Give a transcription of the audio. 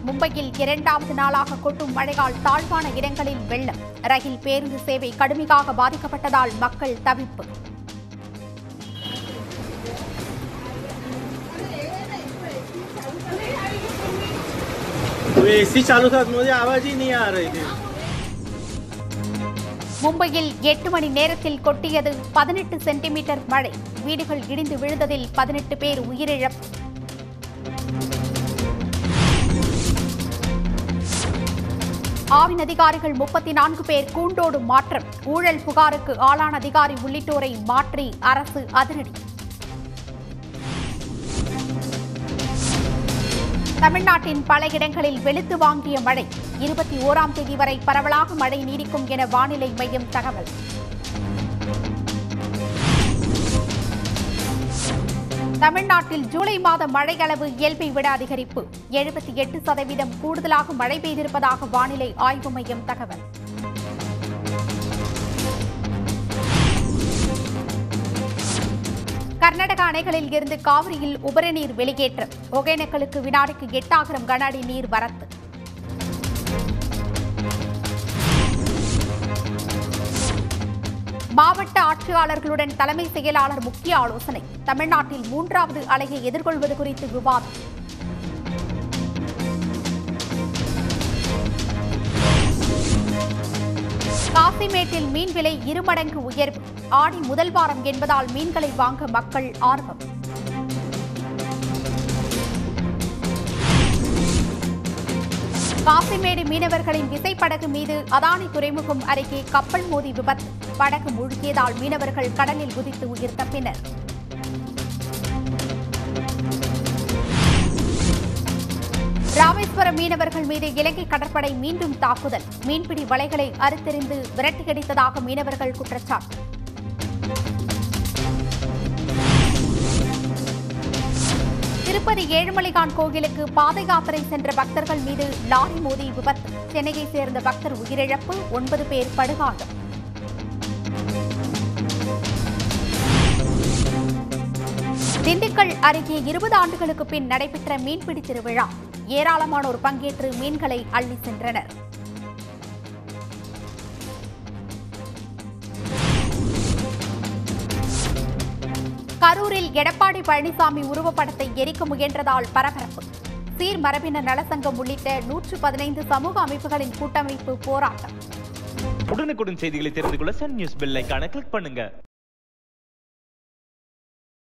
மும்பையில் இரண்டாவது நாளாக கொட்டும் மழையால் தாழ்வான இடங்களில் வெள்ளம் ரயில் பேருந்து சேவை கடுமையாக பாதிக்கப்பட்டதால் மக்கள் தவிப்பு तो एसी चालू था मुझे आवाज ही नहीं आ रही थी மும்பையில் எட்டு மணி நேரத்தில் கொட்டியது பதினெட்டு சென்டிமீட்டர் மழை வீடுகள் இடிந்து விழுந்ததில் பதினெட்டு பேர் உயிரிழப்பு ஆவின் அதிகாரிகள் முப்பத்தி நான்கு பேர் கூண்டோடு மாற்றம் ஊழல் புகாருக்கு ஆளான அதிகாரி உள்ளிட்டோரை மாற்றி அரசு அதிரடி தமிழ்நாட்டின் பல இடங்களில் வெளுத்து வாங்கிய மழை இருபத்தி ஓராம் தேதி வரை பரவலாக மழை நீடிக்கும் என வானிலை மையம் தகவல் தமிழ்நாட்டில் ஜூலை மாத மழை அளவு இயல்பை விட அதிகரிப்பு எழுபத்தி எட்டு சதவீதம் கூடுதலாக மழை பெய்திருப்பதாக வானிலை ஆய்வு மையம் தகவல் கர்நாடக அணைகளில் இருந்து காவிரியில் உபரிநீர் வெளியேற்றம் ஒகேனக்கலுக்கு வினாடிக்கு எட்டாயிரம் கன அடி நீர் வரத்து மாவட்ட ஆட்சியாளர்களுடன் தலைமை செயலாளர் முக்கிய ஆலோசனை தமிழ்நாட்டில் மூன்றாவது அலையை எதிர்கொள்வது குறித்து விவாதம் காசிமேட்டில் மீன் விலை இருமடங்கு உயர்வு ஆடி முதல் வாரம் என்பதால் மீன்களை வாங்க மக்கள் ஆர்வம் காசிமேடு மீனவர்களின் விசைப்படகு மீது அதானி துறைமுகம் அருகே கப்பல் மோதி விபத்து படகு மூழ்கியதால் மீனவர்கள் கடலில் குதித்து உயிர் தப்பினர் ராமேஸ்வரம் மீனவர்கள் மீது இலங்கை கடற்படை மீண்டும் தாக்குதல் மீன்பிடி வலைகளை அறுத்தெறிந்து விரட்டியடித்ததாக மீனவர்கள் குற்றச்சாட்டு திருப்பதி ஏழுமலைகான் கோயிலுக்கு பாத யாத்திரை சென்ற பக்தர்கள் மீது லாரி மோதி விபத்து சென்னையை சேர்ந்த பக்தர் உயிரிழப்பு ஒன்பது பேர் படுகாயம் திண்டுக்கல் அருகே இருபது ஆண்டுகளுக்கு பின் நடைபெற்ற மீன்பிடி திருவிழா ஏராளமானோர் பங்கேற்று மீன்களை அள்ளி சென்றனர் கரூரில் எடப்பாடி பழனிசாமி உருவப்படத்தை எரிக்க முயன்றதால் பரபரப்பு சீர்மரபினர் நலசங்கம் உள்ளிட்ட நூற்று பதினைந்து சமூக அமைப்புகளின் கூட்டமைப்பு போராட்டம் உடனுக்குடன் செய்திகளை தெரிந்து கொள்ள சன் நியூஸ் பெல் ஐகானை கிளிக் பண்ணுங்க